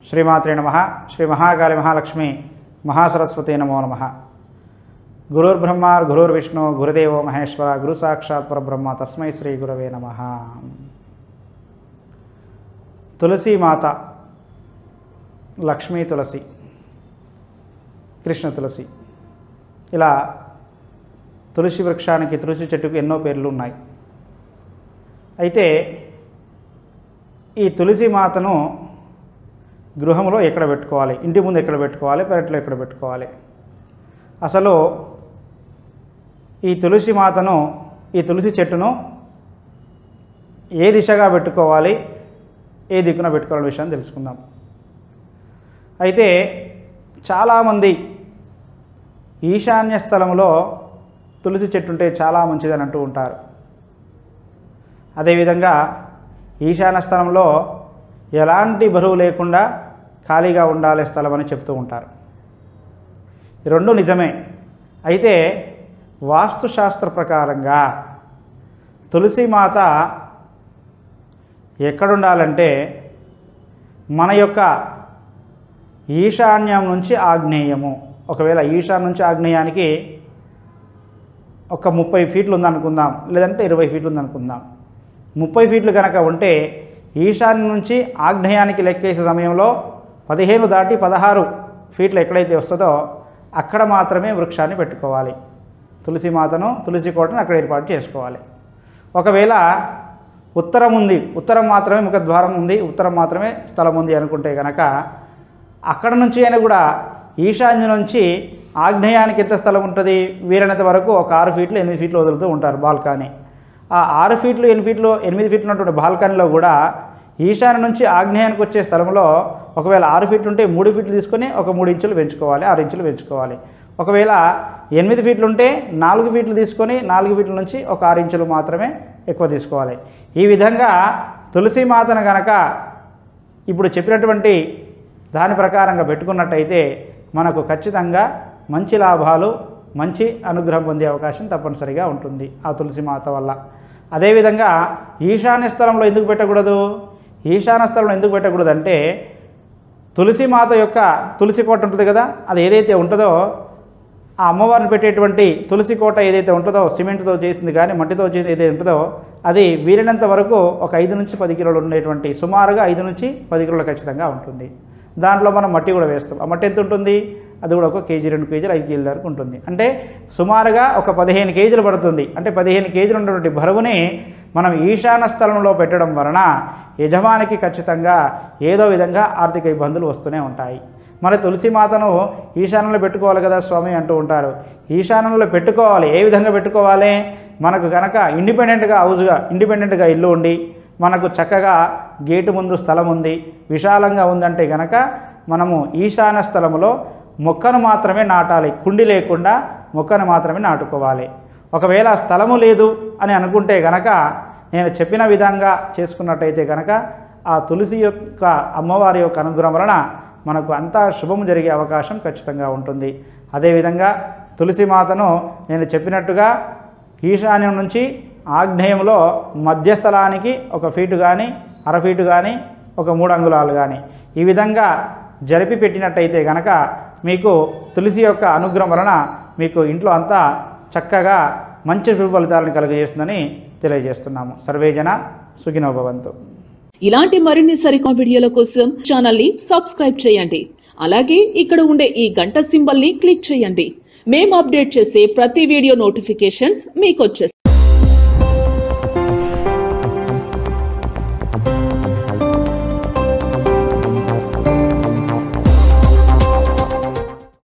శ్రీమాత్రే నమ శ్రీ మహాకాళి మహాలక్ష్మి మహాసరస్వతి నమో నమ గురుర్బ్రహ్మ గురుర్విష్ణు గురుదేవో మహేశ్వర గురు సాక్షాత్ పరబ్రహ్మ తస్మై శ్రీ గురవే నమ తులసి మాత లక్ష్మీ తులసి కృష్ణ తులసి ఇలా తులసి వృక్షానికి తులసి చెట్టుకు ఎన్నో పేర్లు ఉన్నాయి అయితే ఈ తులసి మాతను గృహంలో ఎక్కడ పెట్టుకోవాలి ఇంటి ముందు ఎక్కడ పెట్టుకోవాలి పెరట్లో ఎక్కడ పెట్టుకోవాలి అసలు ఈ తులసి మాతను ఈ తులసి చెట్టును ఏ దిశగా పెట్టుకోవాలి ఏ దిక్కున పెట్టుకోవాలనే విషయాన్ని తెలుసుకుందాం అయితే చాలామంది ఈశాన్య స్థలంలో తులసి చెట్టు ఉంటే చాలా మంచిదని అంటూ ఉంటారు అదేవిధంగా ఈశాన్య స్థలంలో ఎలాంటి బరువు లేకుండా ఖాళీగా ఉండాలి స్థలం అని చెప్తూ ఉంటారు ఈ రెండు నిజమే అయితే వాస్తుశాస్త్ర ప్రకారంగా తులసి మాత ఎక్కడుండాలంటే మన యొక్క ఈశాన్యం నుంచి ఆగ్నేయము ఒకవేళ ఈశాన్యం నుంచి ఆగ్నేయానికి ఒక ముప్పై ఫీట్లు ఉందనుకుందాం లేదంటే ఇరవై ఫీట్లు ఉందనుకుందాం ముప్పై ఫీట్లు కనుక ఉంటే ఈశాన్యం నుంచి ఆగ్నేయానికి లెక్కేసే సమయంలో పదిహేను దాటి పదహారు ఫీట్లు ఎక్కడైతే వస్తుందో అక్కడ మాత్రమే వృక్షాన్ని పెట్టుకోవాలి తులసి మాతను తులసి కోటను అక్కడ ఏర్పాటు చేసుకోవాలి ఒకవేళ ఉత్తరం ఉంది ఉత్తరం మాత్రమే ముఖద్వారం ఉంది ఉత్తరం మాత్రమే స్థలం ఉంది అనుకుంటే కనుక అక్కడ నుంచి అయినా కూడా ఈశాన్యం నుంచి ఆగ్నేయానికి ఎంత స్థలం ఉంటుంది వీలైనంత వరకు ఒక ఆరు ఫీట్లు ఎనిమిది ఫీట్లు వదులుతూ ఉంటారు బాల్కనీ ఆ ఆరు ఫీట్లు ఎనిమిది ఫీట్లు ఎనిమిది ఫీట్లు ఉన్నటువంటి బాల్కనీలో కూడా ఈశాన్యం నుంచి ఆగ్నేయానికి వచ్చే స్థలంలో ఒకవేళ ఆరు ఫీట్లు ఉంటే మూడు ఫీట్లు తీసుకొని ఒక మూడు ఇంచులు పెంచుకోవాలి ఆరు ఇంచులు పెంచుకోవాలి ఒకవేళ ఎనిమిది ఫీట్లు ఉంటే నాలుగు ఫీట్లు తీసుకొని నాలుగు ఫీట్ల నుంచి ఒక ఆరు ఇంచులు మాత్రమే ఎక్కువ తీసుకోవాలి ఈ విధంగా తులసి మాతను గనక ఇప్పుడు చెప్పినటువంటి దాని ప్రకారంగా పెట్టుకున్నట్టయితే మనకు ఖచ్చితంగా మంచి లాభాలు మంచి అనుగ్రహం పొందే అవకాశం తప్పనిసరిగా ఉంటుంది ఆ తులసి మాత వల్ల అదేవిధంగా ఈశాన్య స్థలంలో ఎందుకు పెట్టకూడదు ఈశాన్య స్థలంలో ఎందుకు పెట్టకూడదు అంటే తులసి మాత యొక్క తులసి కోట ఉంటుంది కదా అది ఏదైతే ఉంటుందో ఆ అమ్మవారిని పెట్టేటువంటి తులసి కోట ఏదైతే ఉంటుందో సిమెంట్తో చేసింది కానీ మట్టితో చేసి ఏదైతే ఉంటుందో అది వీలైనంత వరకు ఒక ఐదు నుంచి పది కిలోలు ఉండేటువంటి సుమారుగా ఐదు నుంచి పది కిలోలు ఖచ్చితంగా ఉంటుంది దాంట్లో మనం మట్టి కూడా వేస్తాం ఆ మట్టి ఎంత ఉంటుంది అది కూడా ఒక కేజీ రెండు కేజీలు ఐదు కేజీల వరకు ఉంటుంది అంటే సుమారుగా ఒక పదిహేను కేజీలు పడుతుంది అంటే పదిహేను కేజీలు ఉన్నటువంటి బరువుని మనం ఈశాన్య స్థలంలో పెట్టడం వలన యజమానికి ఖచ్చితంగా ఏదో విధంగా ఆర్థిక ఇబ్బందులు వస్తూనే ఉంటాయి మరి తులసి మాతను ఈశాన్యంలో పెట్టుకోవాలి కదా స్వామి అంటూ ఉంటారు ఈశాన్యంలో పెట్టుకోవాలి ఏ విధంగా పెట్టుకోవాలి మనకు కనుక ఇండిపెండెంట్గా హౌస్గా ఇండిపెండెంట్గా ఇల్లు ఉండి మనకు చక్కగా గేటు ముందు స్థలం ఉంది విశాలంగా ఉందంటే గనక మనము ఈశాన్య స్థలంలో మొక్కను మాత్రమే నాటాలి కుండి లేకుండా మొక్కను మాత్రమే నాటుకోవాలి ఒకవేళ స్థలము లేదు అని అనుకుంటే గనక నేను చెప్పిన విధంగా చేసుకున్నట్టయితే గనక ఆ తులసి యొక్క అమ్మవారి యొక్క అనుగ్రహం వలన మనకు అంతా శుభం జరిగే అవకాశం ఖచ్చితంగా ఉంటుంది అదేవిధంగా తులసి మాతను నేను చెప్పినట్టుగా ఈశాన్యం నుంచి ఆగ్నేయంలో మధ్యస్థలానికి ఒక ఫీటు కానీ అర ఫీటు కానీ ఒక మూడు అంగుళాలు కానీ ఈ విధంగా జరిపి పెట్టినట్టయితే గనక మీకు తులసి యొక్క అనుగ్రహం వలన మీకు ఇంట్లో అంతా చక్కగా మంచి శుభ ఫలితాలను కలుగజేస్తుందని తెలియజేస్తున్నాము సర్వేజన సుఖినోభవంతు ఇలాంటి మరిన్ని సరికొత్త వీడియోల కోసం ఛానల్ ని సబ్స్క్రైబ్ చేయండి అలాగే ఇక్కడ ఉండే ఈ గంట సింబల్ ని క్లిక్ చేయండి మేము అప్డేట్ చేసే ప్రతి వీడియో నోటిఫికేషన్స్ మీకు వచ్చేస్తాయి